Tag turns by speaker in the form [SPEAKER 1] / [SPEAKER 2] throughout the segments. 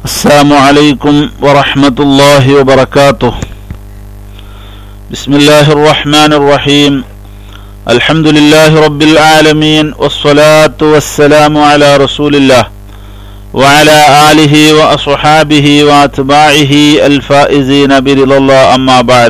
[SPEAKER 1] السلام عليكم ورحمة الله وبركاته بسم الله الرحمن الرحيم الحمد لله رب العالمين والصلاة والسلام على رسول الله وعلى آله وأصحابه وأتباعه الفائزين برضا الله أما بعد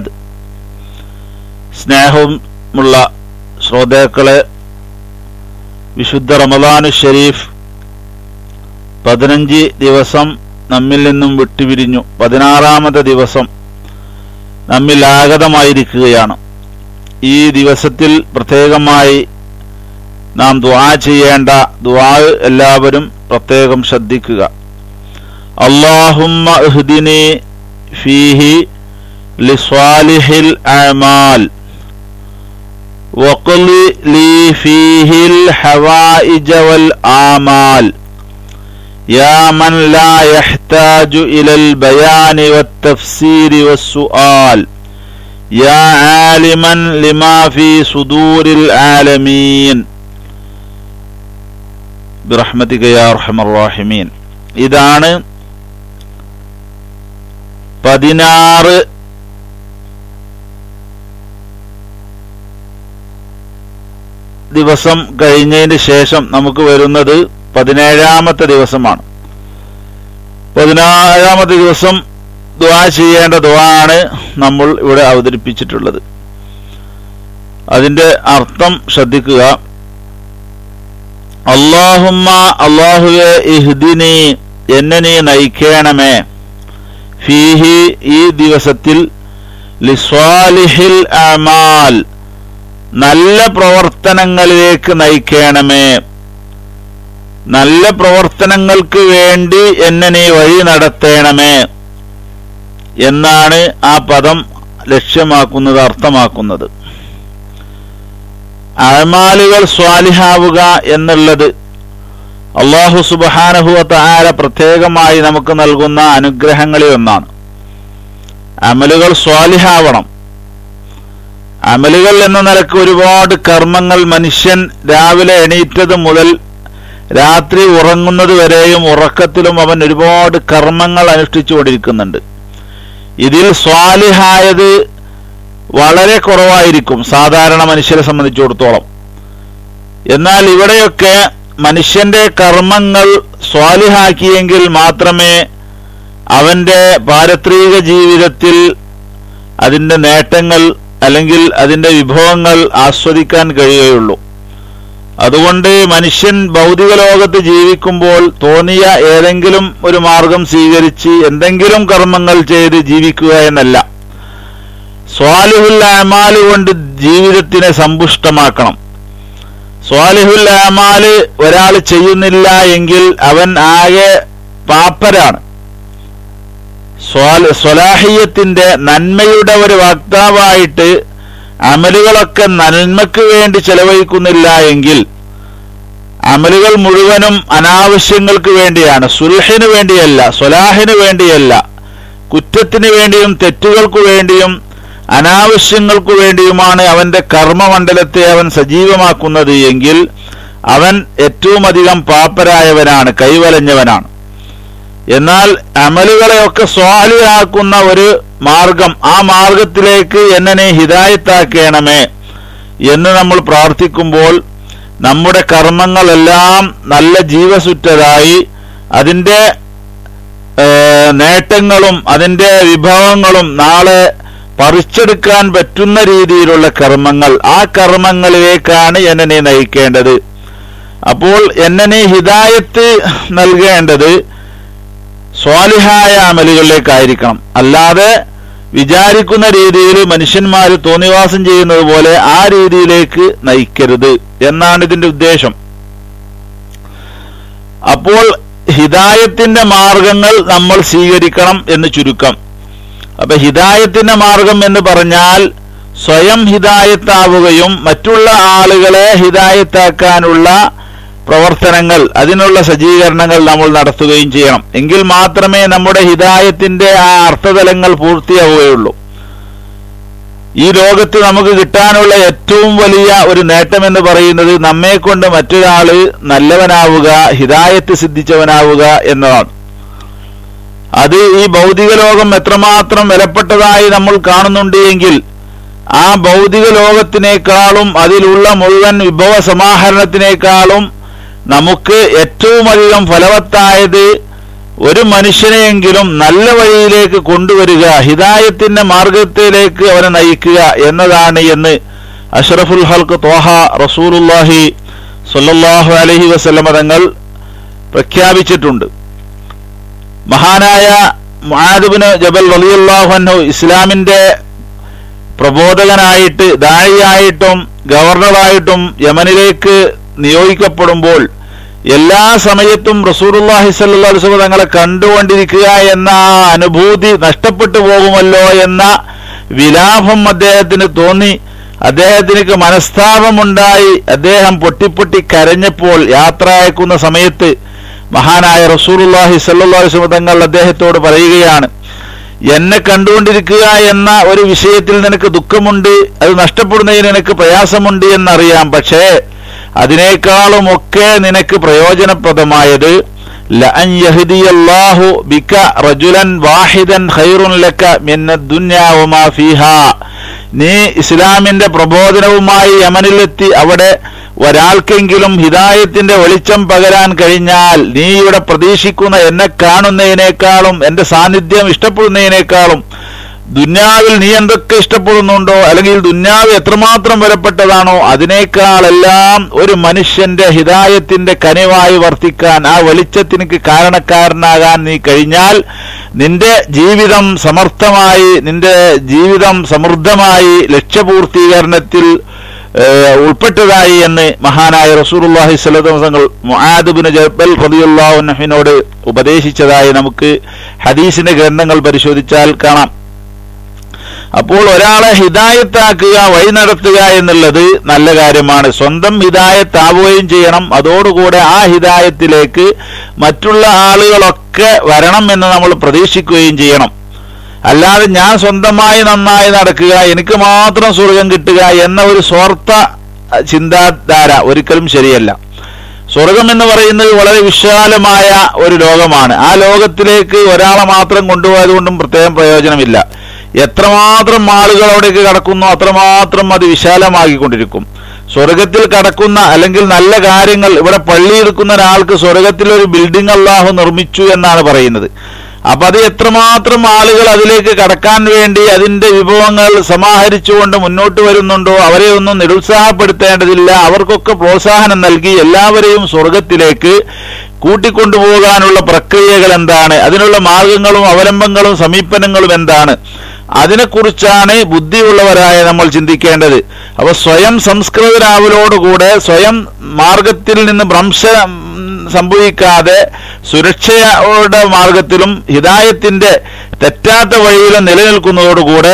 [SPEAKER 1] സ്നേഹമുള്ള ശ്രോതാക്കളെ വിശുദ്ധ റമദാനു ഷരീഫ് പതിനഞ്ച് ദിവസം നമ്മിൽ നിന്നും വിട്ടുപിരിഞ്ഞു പതിനാറാമത്തെ ദിവസം നമ്മിൽ ആഗതമായിരിക്കുകയാണ് ഈ ദിവസത്തിൽ പ്രത്യേകമായി നാം ദുആ ചെയ്യേണ്ട ദുആ എല്ലാവരും പ്രത്യേകം ശ്രദ്ധിക്കുക അള്ളാഹുമ്മ ഇഹ്ദിനി ഫീഹി ലിസ്വാലിഹിൽ അമാൽ وقل لي فيه الحوائج والآمال يا من لا يحتاج إلى البيان والتفسير والسؤال يا عالما لما في صدور العالمين برحمتك يا أرحم الراحمين ഇതാണ് പതിനാറ് ദിവസം കഴിഞ്ഞതിന് ശേഷം നമുക്ക് വരുന്നത് പതിനേഴാമത്തെ ദിവസമാണ് പതിനാറാമത്തെ ദിവസം ദ്വാ ചെയ്യേണ്ട ദ്വാ ആണ് നമ്മൾ ഇവിടെ അവതരിപ്പിച്ചിട്ടുള്ളത് അതിന്റെ അർത്ഥം ശ്രദ്ധിക്കുക അള്ളാഹുമ്മ അള്ളാഹുവെ ഇഹ്ദിനി എന്നെ നീ നയിക്കണമേ ഫീഹി ഈ ദിവസത്തിൽ ലിസ്വാലിഹിൽ അമാൽ നല്ല പ്രവർത്തനങ്ങളിലേക്ക് നയിക്കണമേ നല്ല പ്രവർത്തനങ്ങൾക്ക് വേണ്ടി എന്നെ നീ വഴി നടത്തേണമേ എന്നാണ് ആ പദം ലക്ഷ്യമാക്കുന്നത് അർത്ഥമാക്കുന്നത് അഴമാലുകൾ സ്വാലിഹാവുക എന്നുള്ളത് അള്ളാഹു സുബാനഹുവ താര പ്രത്യേകമായി നമുക്ക് നൽകുന്ന അനുഗ്രഹങ്ങളിൽ ഒന്നാണ് അമലുകൾ സ്വാലിഹാവണം അമലുകൾ എന്ന നിലക്ക് ഒരുപാട് കർമ്മങ്ങൾ മനുഷ്യൻ രാവിലെ എണീറ്റത് മുതൽ രാത്രി ഉറങ്ങുന്നത് വരെയും ഉറക്കത്തിലും അവൻ ഒരുപാട് കർമ്മങ്ങൾ അനുഷ്ഠിച്ചുകൊണ്ടിരിക്കുന്നുണ്ട് ഇതിൽ സ്വാലിഹായത് വളരെ കുറവായിരിക്കും സാധാരണ മനുഷ്യരെ സംബന്ധിച്ചിടത്തോളം എന്നാൽ ഇവിടെയൊക്കെ മനുഷ്യന്റെ കർമ്മങ്ങൾ സ്വാലിഹാക്കിയെങ്കിൽ മാത്രമേ അവന്റെ പാരത്രിക ജീവിതത്തിൽ അതിന്റെ നേട്ടങ്ങൾ അല്ലെങ്കിൽ അതിന്റെ വിഭവങ്ങൾ ആസ്വദിക്കാൻ കഴിയുകയുള്ളൂ അതുകൊണ്ട് മനുഷ്യൻ ഭൗതിക ലോകത്ത് ജീവിക്കുമ്പോൾ തോന്നിയ ഏതെങ്കിലും ഒരു മാർഗം സ്വീകരിച്ച് എന്തെങ്കിലും കർമ്മങ്ങൾ ചെയ്ത് ജീവിക്കുക എന്നല്ല സ്വാലിഹുൽ അമാല് കൊണ്ട് ജീവിതത്തിനെ സമ്പുഷ്ടമാക്കണം സ്വാലിഹുൽ അമാല് ഒരാൾ ചെയ്യുന്നില്ല എങ്കിൽ അവൻ ആകെ പാപ്പരാണ് സ്വലാഹിയത്തിന്റെ നന്മയുടെ ഒരു വക്താവായിട്ട് അമലുകളൊക്കെ നന്മയ്ക്ക് വേണ്ടി ചെലവഴിക്കുന്നില്ല എങ്കിൽ അമലുകൾ മുഴുവനും അനാവശ്യങ്ങൾക്ക് വേണ്ടിയാണ് സുൽഹിന് വേണ്ടിയല്ല സ്വലാഹിന് വേണ്ടിയല്ല കുറ്റത്തിന് വേണ്ടിയും തെറ്റുകൾക്കു വേണ്ടിയും അനാവശ്യങ്ങൾക്കു വേണ്ടിയുമാണ് അവന്റെ കർമ്മമണ്ഡലത്തെ അവൻ സജീവമാക്കുന്നത് എങ്കിൽ അവൻ ഏറ്റവും അധികം പാപ്പരായവനാണ് കൈവലഞ്ഞവനാണ് എന്നാൽ അമലുകളെയൊക്കെ സ്വാലിയാക്കുന്ന ഒരു മാർഗം ആ മാർഗത്തിലേക്ക് എന്നെ ഹിതായത്താക്കണമേ എന്ന് നമ്മൾ പ്രാർത്ഥിക്കുമ്പോൾ നമ്മുടെ കർമ്മങ്ങളെല്ലാം നല്ല ജീവസുറ്റതായി അതിൻ്റെ നേട്ടങ്ങളും അതിൻ്റെ വിഭവങ്ങളും നാളെ പറിച്ചെടുക്കാൻ പറ്റുന്ന രീതിയിലുള്ള കർമ്മങ്ങൾ ആ കർമ്മങ്ങളിലേക്കാണ് എന്നെ നയിക്കേണ്ടത് അപ്പോൾ എന്നെ ഹിതായത്ത് നൽകേണ്ടത് സ്വാലിഹായ അമലുകളിലേക്കായിരിക്കണം അല്ലാതെ വിചാരിക്കുന്ന രീതിയിൽ മനുഷ്യന്മാർ തോന്നിവാസം ചെയ്യുന്നത് പോലെ ആ രീതിയിലേക്ക് നയിക്കരുത് എന്നാണ് ഇതിന്റെ ഉദ്ദേശം അപ്പോൾ ഹിതായത്തിന്റെ മാർഗങ്ങൾ നമ്മൾ സ്വീകരിക്കണം എന്ന് ചുരുക്കം അപ്പൊ ഹിതായത്തിന്റെ മാർഗം എന്ന് പറഞ്ഞാൽ സ്വയം ഹിതായത്താവുകയും മറ്റുള്ള ആളുകളെ ഹിതായത്താക്കാനുള്ള പ്രവർത്തനങ്ങൾ അതിനുള്ള സജ്ജീകരണങ്ങൾ നമ്മൾ നടത്തുകയും ചെയ്യണം എങ്കിൽ മാത്രമേ നമ്മുടെ ഹിതായത്തിന്റെ ആ അർത്ഥതലങ്ങൾ പൂർത്തിയാവുകയുള്ളൂ ഈ ലോകത്ത് നമുക്ക് കിട്ടാനുള്ള ഏറ്റവും വലിയ ഒരു നേട്ടം എന്ന് പറയുന്നത് നമ്മെ കൊണ്ട് മറ്റൊരാള് നല്ലവനാവുക ഹിതായത്ത് സിദ്ധിച്ചവനാവുക എന്നതാണ് അത് ഈ ഭൗതിക ലോകം എത്രമാത്രം വിലപ്പെട്ടതായി നമ്മൾ കാണുന്നുണ്ട് എങ്കിൽ ആ ഭൗതിക ലോകത്തിനേക്കാളും അതിലുള്ള മുഴുവൻ വിഭവ സമാഹരണത്തിനേക്കാളും നമുക്ക് ഏറ്റവും അധികം ഫലവത്തായത് ഒരു മനുഷ്യനെയെങ്കിലും നല്ല വഴിയിലേക്ക് കൊണ്ടുവരിക ഹിദായത്തിന്റെ മാർഗത്തിലേക്ക് അവനെ നയിക്കുക എന്നതാണ് എന്ന് അഷ്റഫുൽ ഹൽക്ക് തോഹ റസൂലുല്ലാഹി സല്ലല്ലാഹു അലൈഹി വസല്ലമ തങ്ങൾ പ്രഖ്യാപിച്ചിട്ടുണ്ട് മഹാനായ മുആദുബിന് ജബൽ റളിയല്ലാഹു അൻഹു ഇസ്ലാമിന്റെ പ്രബോധകനായിട്ട് ദാഴിയായിട്ടും ഗവർണറായിട്ടും യമനിലേക്ക് നിയോഗിക്കപ്പെടുമ്പോൾ എല്ലാ സമയത്തും റസൂറുല്ലാഹി സല്ലല്ലാഹു അലൈഹി വസല്ലം തങ്ങളെ കണ്ടുകൊണ്ടിരിക്കുക എന്ന ആ അനുഭൂതി നഷ്ടപ്പെട്ടു പോകുമല്ലോ എന്ന വിലാപം അദ്ദേഹത്തിന് തോന്നി അദ്ദേഹത്തിനക്ക് മനസ്താപമുണ്ടായി അദ്ദേഹം പൊട്ടിപ്പൊട്ടി കരഞ്ഞപ്പോൾ യാത്ര അയക്കുന്ന സമയത്ത് മഹാനായ റസൂറുല്ലാഹി സല്ലല്ലാഹു അലൈഹി വസല്ലം തങ്ങൾ അദ്ദേഹത്തോട് പറയുകയാണ് എന്നെ കണ്ടുകൊണ്ടിരിക്കുക എന്ന ഒരു വിഷയത്തിൽ നിനക്ക് ദുഃഖമുണ്ട് അത് നഷ്ടപ്പെടുന്നതിന് നിനക്ക് പ്രയാസമുണ്ട് എന്നറിയാം പക്ഷേ അതിനേക്കാളും ഒക്കെ നിനക്ക് പ്രയോജനപ്രദമായത് ലഅൻ യഹ്ദിയല്ലാഹു ബിക റജുലൻ വാഹിദൻ ഖൈറുൻ ലക മിന്ന ദുനിയാ വമാ ഫീഹാ നീ ഇസ്ലാമിന്റെ പ്രബോധനവുമായി യമനിലെത്തി അവിടെ ഒരാൾക്കെങ്കിലും ഹിദായത്തിന്റെ വെളിച്ചം പകരാൻ കഴിഞ്ഞാൽ നീ ഇവിടെ പ്രതീക്ഷിക്കുന്ന എന്നെ കാണുന്നതിനേക്കാളും എന്റെ സാന്നിധ്യം ഇഷ്ടപ്പെടുന്നതിനേക്കാളും ദുന്യാവിൽ നീ എന്തൊക്കെ ഇഷ്ടപ്പെടുന്നുണ്ടോ അല്ലെങ്കിൽ ദുന്യാവ് എത്രമാത്രം വിലപ്പെട്ടതാണോ അതിനേക്കാളെല്ലാം ഒരു മനുഷ്യന്റെ ഹിദായത്തിന്റെ കനിവായി വർത്തിക്കാൻ ആ വെളിച്ചത്തിനക്ക് കാരണക്കാരനാകാൻ നീ കഴിഞ്ഞാൽ നിന്റെ ജീവിതം സമർത്ഥമായി നിന്റെ ജീവിതം സമൃദ്ധമായി ലക്ഷ്യപൂർത്തീകരണത്തിൽ ഏഹ്, ഉൾപ്പെട്ടതായി എന്ന് മഹാനായ റസൂലുള്ളാഹി സ്വല്ലല്ലാഹു അലൈഹി വസല്ലം മുആദ് ജബൽ റളിയല്ലാഹു അൻഹുവിനോട് ഉപദേശിച്ചതായി നമുക്ക് ഹദീസിന്റെ ഗ്രന്ഥങ്ങൾ പരിശോധിച്ചാൽ കാണാം അപ്പോൾ ഒരാളെ ഹിദായത്താക്കുക വഴി നടത്തുക എന്നുള്ളത് നല്ല കാര്യമാണ് സ്വന്തം ഹിദായത്താവുകയും ചെയ്യണം അതോടുകൂടെ ആ ഹിദായത്തിലേക്ക് മറ്റുള്ള ആളുകളൊക്കെ വരണം എന്ന് നമ്മൾ പ്രതീക്ഷിക്കുകയും ചെയ്യണം അല്ലാതെ ഞാൻ സ്വന്തമായി നന്നായി നടക്കുക എനിക്ക് മാത്രം സ്വർഗം കിട്ടുക എന്ന ഒരു സ്വാർത്ഥ ചിന്താധാര ഒരിക്കലും ശരിയല്ല സ്വർഗം എന്ന് പറയുന്നത് വളരെ വിശാലമായ ഒരു ലോകമാണ് ആ ലോകത്തിലേക്ക് ഒരാളെ മാത്രം കൊണ്ടുപോയത് കൊണ്ടും പ്രത്യേകം പ്രയോജനമില്ല എത്രമാത്രം ആളുകൾ അവിടേക്ക് കടക്കുന്നു അത്രമാത്രം അത് വിശാലമാക്കിക്കൊണ്ടിരിക്കും സ്വർഗത്തിൽ കടക്കുന്ന അല്ലെങ്കിൽ നല്ല കാര്യങ്ങൾ ഇവിടെ പള്ളി എടുക്കുന്ന ഒരാൾക്ക് സ്വർഗത്തിൽ ഒരു ബിൽഡിംഗ് അള്ളാഹു നിർമ്മിച്ചു എന്നാണ് പറയുന്നത് അപ്പൊ അത് എത്രമാത്രം ആളുകൾ അതിലേക്ക് കടക്കാൻ വേണ്ടി അതിന്റെ വിഭവങ്ങൾ സമാഹരിച്ചുകൊണ്ട് മുന്നോട്ട് വരുന്നുണ്ടോ അവരെ ഒന്നും നിരുത്സാഹപ്പെടുത്തേണ്ടതില്ല അവർക്കൊക്കെ പ്രോത്സാഹനം നൽകി എല്ലാവരെയും സ്വർഗത്തിലേക്ക് കൂട്ടിക്കൊണ്ടുപോകാനുള്ള പ്രക്രിയകൾ എന്താണ് അതിനുള്ള മാർഗങ്ങളും അവലംബങ്ങളും സമീപനങ്ങളും എന്താണ് അതിനെക്കുറിച്ചാണ് ബുദ്ധിയുള്ളവരായ നമ്മൾ ചിന്തിക്കേണ്ടത് അപ്പൊ സ്വയം സംസ്കൃതരാവലോടുകൂടെ സ്വയം മാർഗത്തിൽ നിന്ന് ഭ്രംശ സംഭവിക്കാതെ സുരക്ഷയുടെ മാർഗത്തിലും ഹിദായത്തിന്റെ തെറ്റാത്ത വഴിയിലും നിലനിൽക്കുന്നതോടുകൂടെ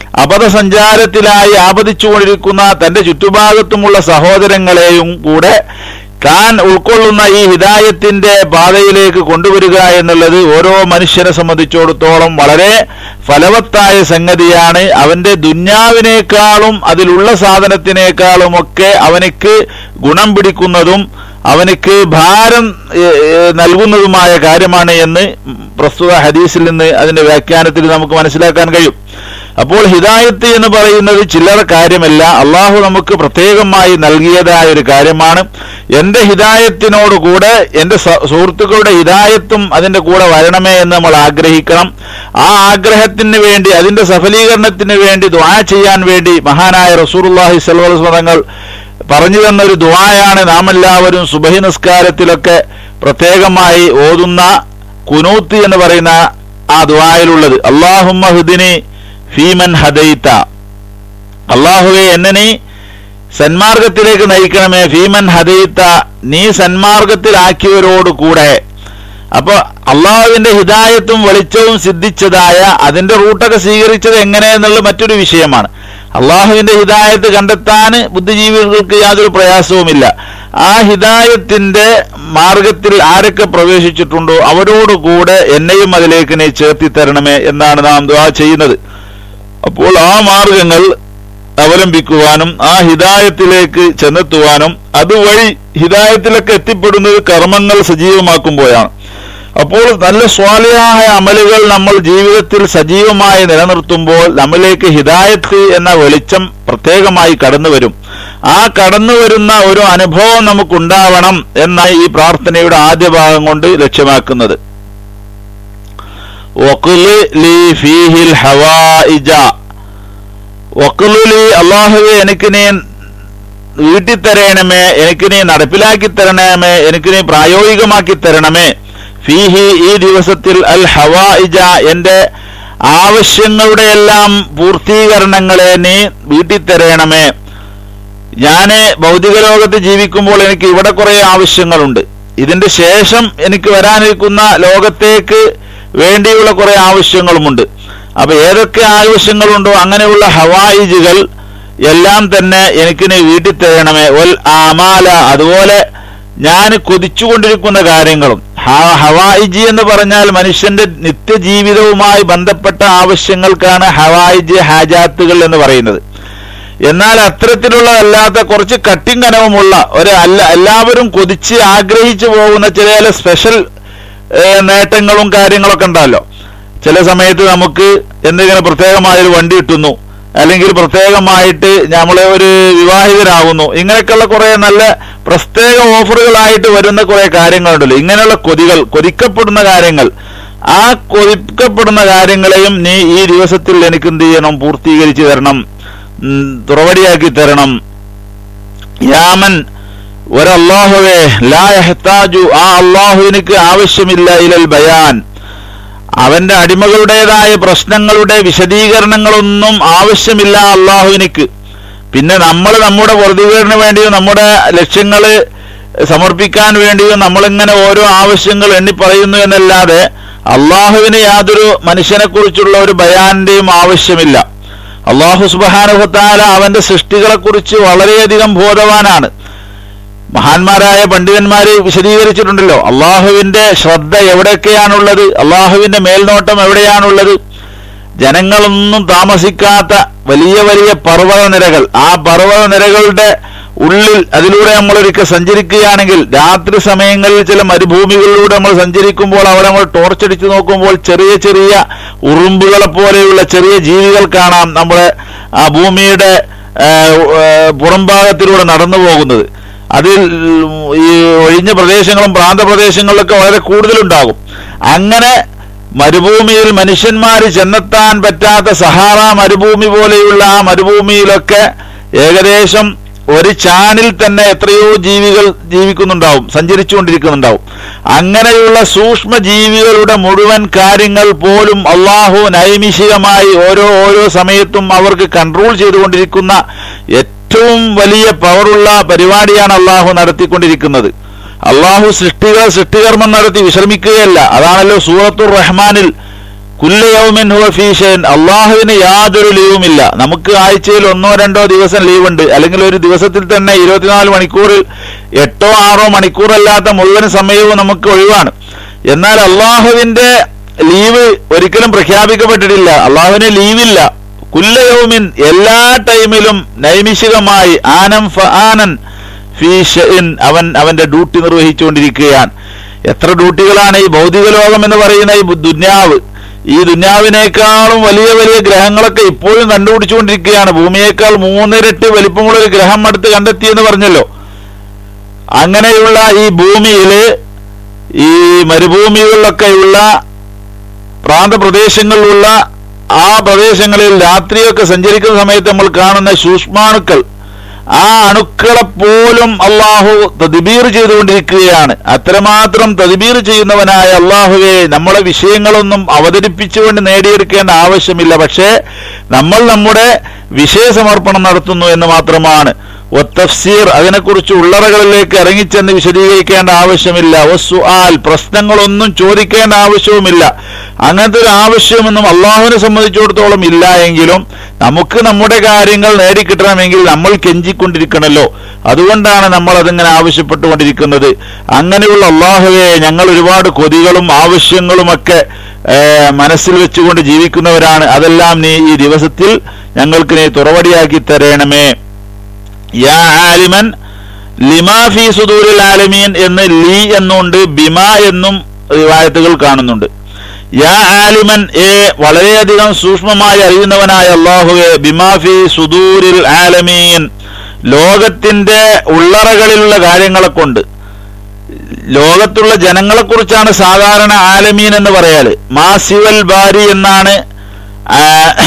[SPEAKER 1] അപഥസഞ്ചാരത്തിലായി ആപതിച്ചുകൊണ്ടിരിക്കുന്ന തന്റെ ചുറ്റുഭാഗത്തുമുള്ള സഹോദരങ്ങളെയും കൂടെ താൻ ഉൾക്കൊള്ളുന്ന ഈ ഹിദായത്തിന്റെ പാതയിലേക്ക് കൊണ്ടുവരിക എന്നുള്ളത് ഓരോ മനുഷ്യനെ സംബന്ധിച്ചിടത്തോളം വളരെ ഫലവത്തായ സംഗതിയാണ് അവന്റെ ദുന്യാവിനേക്കാളും അതിലുള്ള സാധനത്തിനേക്കാളും ഒക്കെ അവനക്ക് ഗുണം പിടിക്കുന്നതും അവനക്ക് ഭാരം ഏ, ഏ, നൽകുന്നതുമായ കാര്യമാണ് എന്ന് പ്രസ്തുത ഹദീസിൽ നിന്ന് അതിന്റെ വ്യാഖ്യാനത്തിൽ നമുക്ക് മനസ്സിലാക്കാൻ കഴിയും അപ്പോൾ ഹിദായത്ത് എന്ന് പറയുന്നത് ചില്ലറ കാര്യമല്ല അള്ളാഹു നമുക്ക് പ്രത്യേകമായി നൽകിയതായ ഒരു കാര്യമാണ് എന്റെ ഹിദായത്തിനോടുകൂടെ എന്റെ സ- സുഹൃത്തുക്കളുടെ ഹിദായത്തും അതിന്റെ കൂടെ വരണമേ എന്ന് നമ്മൾ ആഗ്രഹിക്കണം ആ ആഗ്രഹത്തിന് വേണ്ടി അതിന്റെ സഫലീകരണത്തിന് വേണ്ടി ദ്വാ ചെയ്യാൻ വേണ്ടി മഹാനായ റസൂറുല്ലാഹി സൽവൽ തങ്ങൾ പറഞ്ഞു തന്ന ഒരു ദുആയാണ് നാം എല്ലാവരും സുബഹി നിസ്കാരത്തിലൊക്കെ പ്രത്യേകമായി ഓതുന്ന കുനൂത്ത് എന്ന് പറയുന്ന ആ ദുആയിലുള്ളത് അള്ളാഹുമ്മ ഹുദിനി ഫീമൻ ഹദൈത്ത അള്ളാഹുവെ എന്നെ നീ സന്മാർഗത്തിലേക്ക് നയിക്കണമേ ഫീമൻ ഹദൈത്ത നീ സന്മാർഗത്തിലാക്കിയവരോട് കൂടെ അപ്പൊ അള്ളാഹുവിന്റെ ഹിദായത്തും വെളിച്ചവും സിദ്ധിച്ചതായ അതിന്റെ റൂട്ടൊക്കെ സ്വീകരിച്ചത് എങ്ങനെ എന്നുള്ള മറ്റൊരു വിഷയമാണ് അള്ളാഹുവിന്റെ ഹിദായത്ത് കണ്ടെത്താൻ ബുദ്ധിജീവികൾക്ക് യാതൊരു പ്രയാസവുമില്ല ആ ഹിദായത്തിന്റെ മാർഗത്തിൽ ആരൊക്കെ പ്രവേശിച്ചിട്ടുണ്ടോ അവരോടുകൂടെ എന്നെയും അതിലേക്ക് നീ ചേർത്തി തരണമേ എന്നാണ് നാം ദുആ ചെയ്യുന്നത് അപ്പോൾ ആ മാർഗങ്ങൾ അവലംബിക്കുവാനും ആ ഹിദായത്തിലേക്ക് ചെന്നെത്തുവാനും അതുവഴി ഹിദായത്തിലൊക്കെ എത്തിപ്പെടുന്നത് കർമ്മങ്ങൾ സജീവമാക്കുമ്പോഴാണ് അപ്പോൾ നല്ല സ്വാലിയായ അമലുകൾ നമ്മൾ ജീവിതത്തിൽ സജീവമായി നിലനിർത്തുമ്പോൾ നമ്മിലേക്ക് ഹിദായത്ത് എന്ന വെളിച്ചം പ്രത്യേകമായി കടന്നു വരും ആ കടന്നു വരുന്ന ഒരു അനുഭവം നമുക്കുണ്ടാവണം എന്നാണ് ഈ പ്രാർത്ഥനയുടെ ആദ്യ ഭാഗം കൊണ്ട് ലക്ഷ്യമാക്കുന്നത് വഖ്ലി ലീ ഫീഹിൽ ഹവായിജ വഖ്ലി ലീ അല്ലാഹുവേ എനിക്ക് നീ വീട്ടി തരണമേ എനിക്ക് നീ നടപ്പിലാക്കി തരണമേ എനിക്ക് നീ പ്രായോഗികമാക്കി തരണമേ ഫീഹി ഈ ദിവസത്തിൽ അൽ ഹവായിജ എന്റെ ആവശ്യങ്ങളുടെ എല്ലാം പൂർത്തീകരണങ്ങളെ നീ വീട്ടിൽ തരണമേ ഞാന് ഭൗതിക ലോകത്ത് ജീവിക്കുമ്പോൾ എനിക്ക് ഇവിടെ കുറെ ആവശ്യങ്ങളുണ്ട് ഇതിന്റെ ശേഷം എനിക്ക് വരാനിരിക്കുന്ന ലോകത്തേക്ക് വേണ്ടിയുള്ള കുറെ ആവശ്യങ്ങളുമുണ്ട് അപ്പൊ ഏതൊക്കെ ആവശ്യങ്ങളുണ്ടോ അങ്ങനെയുള്ള ഹവായിജുകൾ എല്ലാം തന്നെ എനിക്ക് നീ വീട്ടിൽ തരണമേ ഒൽ ആമാല അതുപോലെ ഞാൻ കൊതിച്ചുകൊണ്ടിരിക്കുന്ന കാര്യങ്ങളും ഹ- ഹവായിജി എന്ന് പറഞ്ഞാൽ മനുഷ്യന്റെ നിത്യജീവിതവുമായി ബന്ധപ്പെട്ട ആവശ്യങ്ങൾക്കാണ് ഹവായിജി ഹാജാത്തുകൾ എന്ന് പറയുന്നത് എന്നാൽ അത്തരത്തിലുള്ളതല്ലാത്ത കുറച്ച് കട്ടിയും കനവുമുള്ള ഒരു അല്ല എല്ലാവരും കൊതിച്ച് ആഗ്രഹിച്ചു പോകുന്ന ചില ചില സ്പെഷ്യൽ ഏഹ്, നേട്ടങ്ങളും കാര്യങ്ങളൊക്കെ ഉണ്ടല്ലോ ചില സമയത്ത് നമുക്ക് എന്തെങ്കിലും പ്രത്യേകമായൊരു വണ്ടി കിട്ടുന്നു അല്ലെങ്കിൽ പ്രത്യേകമായിട്ട് നമ്മളെ ഒരു വിവാഹിതരാകുന്നു ഇങ്ങനെയൊക്കെയുള്ള കുറെ നല്ല പ്രത്യേക ഓഫറുകളായിട്ട് വരുന്ന കുറെ കാര്യങ്ങളുണ്ടല്ലോ ഇങ്ങനെയുള്ള കൊതികൾ കൊതിക്കപ്പെടുന്ന കാര്യങ്ങൾ ആ കൊതിക്കപ്പെടുന്ന കാര്യങ്ങളെയും നീ ഈ ദിവസത്തിൽ എനിക്ക് എന്ത് ചെയ്യണം പൂർത്തീകരിച്ചു തരണം ഉം, തുറവടിയാക്കി തരണം യാമൻ ഒരല്ലാഹുവേ ലാ യഹ്താജു ആ അള്ളാഹുവിനിക്ക് ആവശ്യമില്ല ഇലൽ ബയാൻ അവന്റെ അടിമകളുടേതായ പ്രശ്നങ്ങളുടെ വിശദീകരണങ്ങളൊന്നും ആവശ്യമില്ല അള്ളാഹുവിനിക്ക് പിന്നെ നമ്മൾ നമ്മുടെ പ്രതികരണ വേണ്ടിയും നമ്മുടെ ലക്ഷ്യങ്ങള് സമർപ്പിക്കാൻ വേണ്ടിയും നമ്മളിങ്ങനെ ഓരോ ആവശ്യങ്ങൾ എണ്ണി പറയുന്നു എന്നല്ലാതെ അള്ളാഹുവിന് യാതൊരു മനുഷ്യനെ കുറിച്ചുള്ള ഒരു ബയാന്റെയും ആവശ്യമില്ല അള്ളാഹു സുബാനുഭത്താല അവന്റെ സൃഷ്ടികളെ കുറിച്ച് വളരെയധികം ബോധവാനാണ് മഹാന്മാരായ പണ്ഡിതന്മാര് വിശദീകരിച്ചിട്ടുണ്ടല്ലോ അള്ളാഹുവിന്റെ ശ്രദ്ധ എവിടെയൊക്കെയാണുള്ളത് അള്ളാഹുവിന്റെ മേൽനോട്ടം എവിടെയാണുള്ളത് ജനങ്ങളൊന്നും താമസിക്കാത്ത വലിയ വലിയ പർവ്വത നിരകൾ ആ പർവ്വത നിരകളുടെ ഉള്ളിൽ അതിലൂടെ നമ്മൾ ഒരിക്കൽ സഞ്ചരിക്കുകയാണെങ്കിൽ രാത്രി സമയങ്ങളിൽ ചില മരുഭൂമികളിലൂടെ നമ്മൾ സഞ്ചരിക്കുമ്പോൾ അവിടെ നമ്മൾ ടോർച്ചടിച്ച് നോക്കുമ്പോൾ ചെറിയ ചെറിയ ഉറുമ്പുകളെ പോലെയുള്ള ചെറിയ ജീവികൾ കാണാം നമ്മുടെ ആ ഭൂമിയുടെ ആ, ആ, പുറംഭാഗത്തിലൂടെ നടന്നു പോകുന്നത് അതിൽ ഈ ഒഴിഞ്ഞ പ്രദേശങ്ങളും പ്രാന്തപ്രദേശങ്ങളിലൊക്കെ വളരെ കൂടുതലുണ്ടാകും അങ്ങനെ മരുഭൂമിയിൽ മനുഷ്യന്മാർ ചെന്നെത്താൻ പറ്റാത്ത സഹാറ മരുഭൂമി പോലെയുള്ള ആ മരുഭൂമിയിലൊക്കെ ഏകദേശം ഒരു ചാണിൽ തന്നെ എത്രയോ ജീവികൾ ജീവിക്കുന്നുണ്ടാവും സഞ്ചരിച്ചുകൊണ്ടിരിക്കുന്നുണ്ടാവും അങ്ങനെയുള്ള സൂക്ഷ്മ ജീവികളുടെ മുഴുവൻ കാര്യങ്ങൾ പോലും അള്ളാഹു നൈമിഷികമായി ഓരോ ഓരോ സമയത്തും അവർക്ക് കൺട്രോൾ ചെയ്തുകൊണ്ടിരിക്കുന്ന ഏറ്റവും വലിയ പവറുള്ള പരിപാടിയാണ് അള്ളാഹു നടത്തിക്കൊണ്ടിരിക്കുന്നത് അള്ളാഹു സൃഷ്ടികൾ സൃഷ്ടികർമ്മം നടത്തി വിശ്രമിക്കുകയല്ല അതാണല്ലോ സൂറത്തുർ റഹ്മാനിൽ കുല്ലയൗമിൻ ഹുവ ഫീഷൻ അള്ളാഹുവിന് യാതൊരു ലീവുമില്ല നമുക്ക് ആഴ്ചയിൽ ഒന്നോ രണ്ടോ ദിവസം ലീവുണ്ട് അല്ലെങ്കിൽ ഒരു ദിവസത്തിൽ തന്നെ ഇരുപത്തിനാല് മണിക്കൂറിൽ എട്ടോ ആറോ മണിക്കൂറല്ലാത്ത മുഴുവൻ സമയവും നമുക്ക് ഒഴിവാണ് എന്നാൽ അള്ളാഹുവിന്റെ ലീവ് ഒരിക്കലും പ്രഖ്യാപിക്കപ്പെട്ടിട്ടില്ല അള്ളാഹുവിന് ലീവില്ല കുല്ലയൗമിൻ എല്ലാ ടൈമിലും നൈമിഷികമായി ആനം ഫ ആനൻ ഫീ ഷൈൻ അവൻ അവന്റെ ഡ്യൂട്ടി നിർവഹിച്ചുകൊണ്ടിരിക്കുകയാണ് എത്ര ഡ്യൂട്ടികളാണ് ഈ ഭൗതിക ലോകം എന്ന് പറയുന്ന ഈ ബു- ദുന്യാവ് ഈ ദുന്യാവിനേക്കാളും വലിയ വലിയ ഗ്രഹങ്ങളൊക്കെ ഇപ്പോഴും കണ്ടുപിടിച്ചുകൊണ്ടിരിക്കുകയാണ് ഭൂമിയേക്കാൾ മൂന്നിരട്ടി വലിപ്പമുള്ള ഒരു ഗ്രഹം അടുത്ത് കണ്ടെത്തിയെന്ന് പറഞ്ഞല്ലോ അങ്ങനെയുള്ള ഈ ഭൂമിയില് ഈ മരുഭൂമികളിലൊക്കെയുള്ള പ്രാന്തപ്രദേശങ്ങളിലുള്ള ആ പ്രദേശങ്ങളിൽ രാത്രിയൊക്കെ സഞ്ചരിക്കുന്ന സമയത്ത് നമ്മൾ കാണുന്ന സൂക്ഷ്മാണുക്കൾ ആ അണുക്കളെ പോലും അള്ളാഹു തദ്ബീർ ചെയ്തുകൊണ്ടിരിക്കുകയാണ് അത്രമാത്രം തദ്ബീർ ചെയ്യുന്നവനായ അള്ളാഹുവെ നമ്മളെ വിഷയങ്ങളൊന്നും അവതരിപ്പിച്ചുകൊണ്ട് നേടിയെടുക്കേണ്ട ആവശ്യമില്ല പക്ഷേ നമ്മൾ നമ്മുടെ വിഷയസമർപ്പണം നടത്തുന്നു എന്ന് മാത്രമാണ് ഒത്തഫ്സീർ അതിനെക്കുറിച്ച് ഉള്ളറകളിലേക്ക് ഇറങ്ങിച്ചെന്ന് വിശദീകരിക്കേണ്ട ആവശ്യമില്ല ഒസുആൽ പ്രശ്നങ്ങളൊന്നും ചോദിക്കേണ്ട ആവശ്യവുമില്ല അങ്ങനത്തെ ഒരു ആവശ്യമൊന്നും അള്ളാഹുവിനെ സംബന്ധിച്ചിടത്തോളം ഇല്ല എങ്കിലും നമുക്ക് നമ്മുടെ കാര്യങ്ങൾ നേടിക്കിട്ടണമെങ്കിൽ നമ്മൾ കെഞ്ചിക്കൊണ്ടിരിക്കണമല്ലോ അതുകൊണ്ടാണ് നമ്മൾ അതിങ്ങനെ ആവശ്യപ്പെട്ടുകൊണ്ടിരിക്കുന്നത് അങ്ങനെയുള്ള അള്ളാഹുവെ ഞങ്ങൾ ഒരുപാട് കൊതികളും ആവശ്യങ്ങളുമൊക്കെ ഏഹ്, മനസ്സിൽ വെച്ചുകൊണ്ട് ജീവിക്കുന്നവരാണ് അതെല്ലാം നീ ഈ ദിവസത്തിൽ ഞങ്ങൾക്ക് നീ തുറവടിയാക്കി തരണമേ യാ ആലിമൻ ലിമാ ഫി സുദൂരിൽ ആലമീൻ എന്ന് ലീ എന്നുണ്ട് ബിമ എന്നും റിവായത്തുകൾ കാണുന്നുണ്ട് യാ ആലിമൻ ഏ വളരെയധികം സൂക്ഷ്മമായി അറിയുന്നവനായ അള്ളാഹുവെ ബിമാഫി സുദൂരിൽ ആലമീൻ ലോകത്തിന്റെ ഉള്ളറകളിലുള്ള കാര്യങ്ങളെ കൊണ്ട് ലോകത്തുള്ള ജനങ്ങളെ കുറിച്ചാണ് സാധാരണ ആലമീൻ എന്ന് പറയാല് മാസിവൽ ബാരി എന്നാണ് ആ,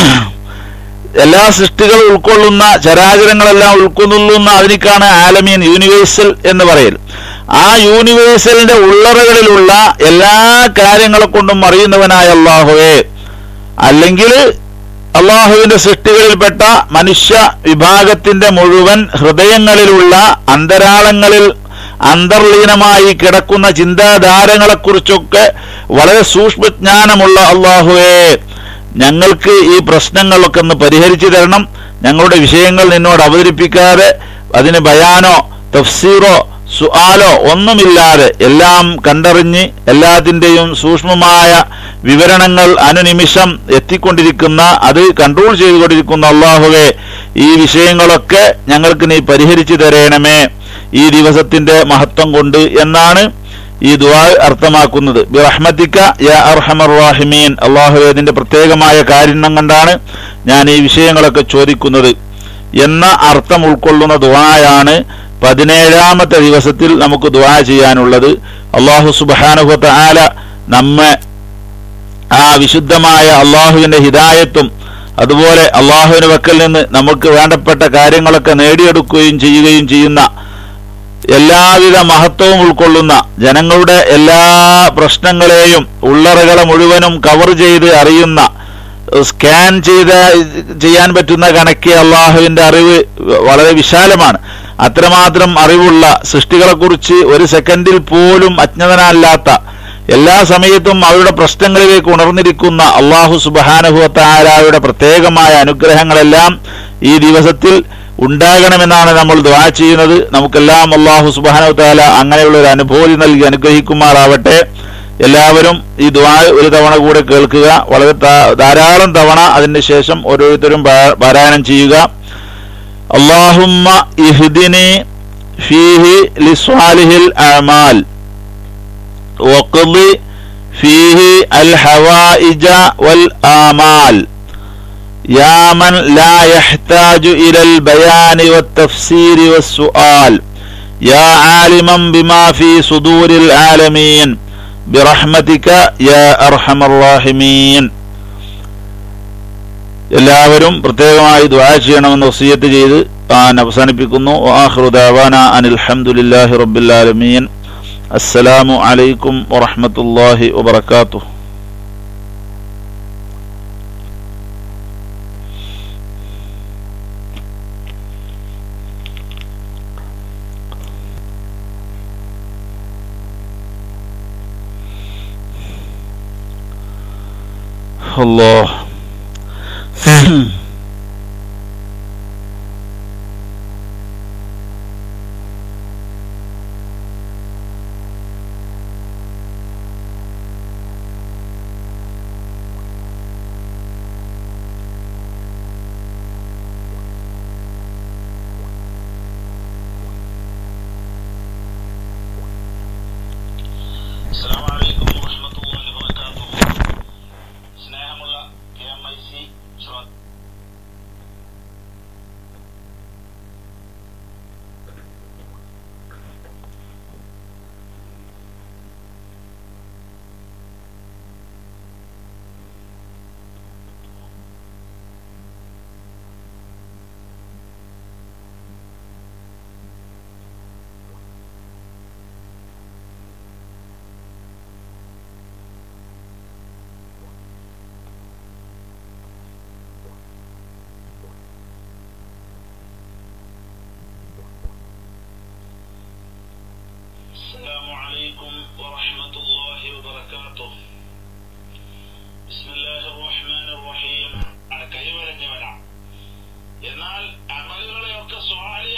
[SPEAKER 1] എല്ലാ സൃഷ്ടികളും ഉൾക്കൊള്ളുന്ന ചരാചരങ്ങളെല്ലാം ഉൾക്കൊള്ളുന്ന അതിനേക്കാണ് ആലമീൻ യൂണിവേഴ്സൽ എന്ന് പറയൽ ആ യൂണിവേഴ്സലിന്റെ ഉള്ളറകളിലുള്ള എല്ലാ കാര്യങ്ങളെ കൊണ്ടും അറിയുന്നവനായ അള്ളാഹുവേ അല്ലെങ്കിൽ അള്ളാഹുവിന്റെ സൃഷ്ടികളിൽപ്പെട്ട മനുഷ്യ വിഭാഗത്തിന്റെ മുഴുവൻ ഹൃദയങ്ങളിലുള്ള അന്തരാളങ്ങളിൽ അന്തർലീനമായി കിടക്കുന്ന ചിന്താധാരങ്ങളെക്കുറിച്ചൊക്കെ വളരെ സൂക്ഷ്മജ്ഞാനമുള്ള അള്ളാഹുവേ ഞങ്ങൾക്ക് ഈ പ്രശ്നങ്ങളൊക്കെ ഒന്ന് പരിഹരിച്ചു തരണം ഞങ്ങളുടെ വിഷയങ്ങൾ നിന്നോട് അവതരിപ്പിക്കാതെ അതിന് ബയാനോ തഫ്സീറോ സുആലോ ഒന്നുമില്ലാതെ എല്ലാം കണ്ടറിഞ്ഞ് എല്ലാത്തിൻ്റെയും സൂക്ഷ്മമായ വിവരണങ്ങൾ അനുനിമിഷം എത്തിക്കൊണ്ടിരിക്കുന്ന അത് കൺട്രോൾ ചെയ്തുകൊണ്ടിരിക്കുന്ന അള്ളാഹുവെ ഈ വിഷയങ്ങളൊക്കെ ഞങ്ങൾക്ക് നീ പരിഹരിച്ചു തരേണമേ ഈ ദിവസത്തിന്റെ മഹത്വം കൊണ്ട് എന്നാണ് ഈ ദുആ അർത്ഥമാക്കുന്നത് ബിറഹ്മത്തിക്ക യാ അർഹമർ റാഹിമീൻ അള്ളാഹുവെ ഇതിന്റെ പ്രത്യേകമായ കാരുണ്യം കൊണ്ടാണ് ഞാൻ ഈ വിഷയങ്ങളൊക്കെ ചോദിക്കുന്നത് എന്ന അർത്ഥം ഉൾക്കൊള്ളുന്ന ദുആയാണ് പതിനേഴാമത്തെ ദിവസത്തിൽ നമുക്ക് ദുആ ചെയ്യാനുള്ളത് അള്ളാഹു സുബാനുഹത്ത ആല നമ്മെ ആ വിശുദ്ധമായ അള്ളാഹുവിന്റെ ഹിദായത്തും അതുപോലെ അള്ളാഹുവിന്റെ വക്കൽ നിന്ന് നമുക്ക് വേണ്ടപ്പെട്ട കാര്യങ്ങളൊക്കെ നേടിയെടുക്കുകയും ചെയ്യുകയും ചെയ്യുന്ന എല്ലാവിധ മഹത്വവും ഉൾക്കൊള്ളുന്ന ജനങ്ങളുടെ എല്ലാ പ്രശ്നങ്ങളെയും ഉള്ളറകളെ മുഴുവനും കവർ ചെയ്ത് അറിയുന്ന സ്കാൻ ചെയ്ത ചെയ്യാൻ പറ്റുന്ന കണക്ക് അള്ളാഹുവിന്റെ അറിവ് വളരെ വിശാലമാണ് അത്രമാത്രം അറിവുള്ള സൃഷ്ടികളെക്കുറിച്ച് ഒരു സെക്കൻഡിൽ പോലും അജ്ഞതനല്ലാത്ത എല്ലാ സമയത്തും അവരുടെ പ്രശ്നങ്ങളിലേക്ക് ഉണർന്നിരിക്കുന്ന അള്ളാഹു സുബാനുഭവത്താരായുടെ പ്രത്യേകമായ അനുഗ്രഹങ്ങളെല്ലാം ഈ ദിവസത്തിൽ ഉണ്ടാകണമെന്നാണ് നമ്മൾ ദ്വാ ചെയ്യുന്നത് നമുക്കെല്ലാം അള്ളാഹു സുബാനു താല അങ്ങനെയുള്ള ഒരു അനുഭൂതി നൽകി അനുഗ്രഹിക്കുമാറാവട്ടെ എല്ലാവരും ഈ ദ്വാ ഒരു തവണ കൂടെ കേൾക്കുക വളരെ ധാ- ധാരാളം തവണ അതിന് ശേഷം ഓരോരുത്തരും പാ- പാരായണം ചെയ്യുക اللهم اهدني فيه لصالح الأعمال وقض فيه الحوائج والآمال يا من لا يحتاج إلى البيان والتفسير والسؤال يا عالما بما في صدور العالمين برحمتك يا أرحم الراحمين എല്ലാവരും പ്രത്യേകമായി ദുആ ചെയ്യണമെന്ന് വസിയത്ത് ചെയ്ത് ഞാൻ അവസാനിപ്പിക്കുന്നു ആഖിറു ദഅവാന അനിൽ ഹംദുലില്ലാഹി റബ്ബിൽ ആലമീൻ അസ്സലാമു അലൈക്കും വറഹ്മത്തുള്ളാഹി വബറകാതുഹു അല്ലാഹ്
[SPEAKER 2] അസ്സലാമു അലൈക്കും വറഹ്മത്തുള്ളാഹി വബറകാതുഹു സ്നേഹമുള്ള കെ എം ഐ സി السلام عليكم ورحمة الله وبركاته بسم الله الرحمن الرحيم കൈവരഞ്ഞവന എന്നാൽ അമലുകളെയൊക്കെ സ്വാലിയ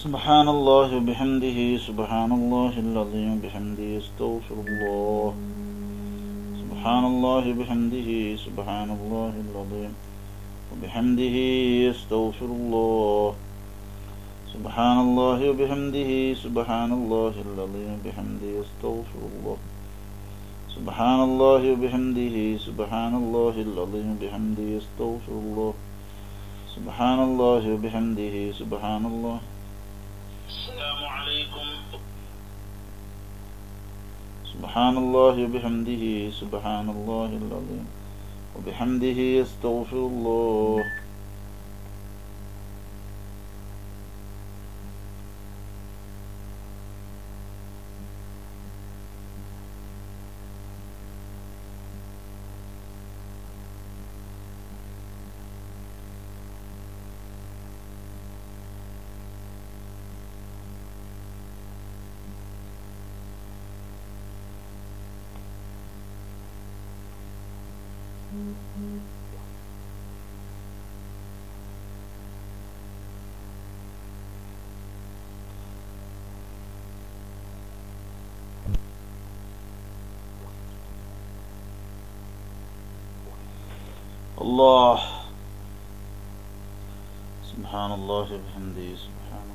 [SPEAKER 1] سبحان الله وبحمده سبحان الله العظيم بحمده استغفر الله سبحان الله وبحمده سبحان الله العظيم وبحمده استغفر الله سبحان الله وبحمده سبحان الله العظيم بحمده استغفر الله سبحان الله وبحمده سبحان الله العظيم بحمده استغفر الله سبحان الله وبحمده سبحان الله
[SPEAKER 2] السلام عليكم
[SPEAKER 1] سبحان الله وبحمده سبحان الله العظيم وبحمده استغفر الله الله سبحان الله وبحمده سبحان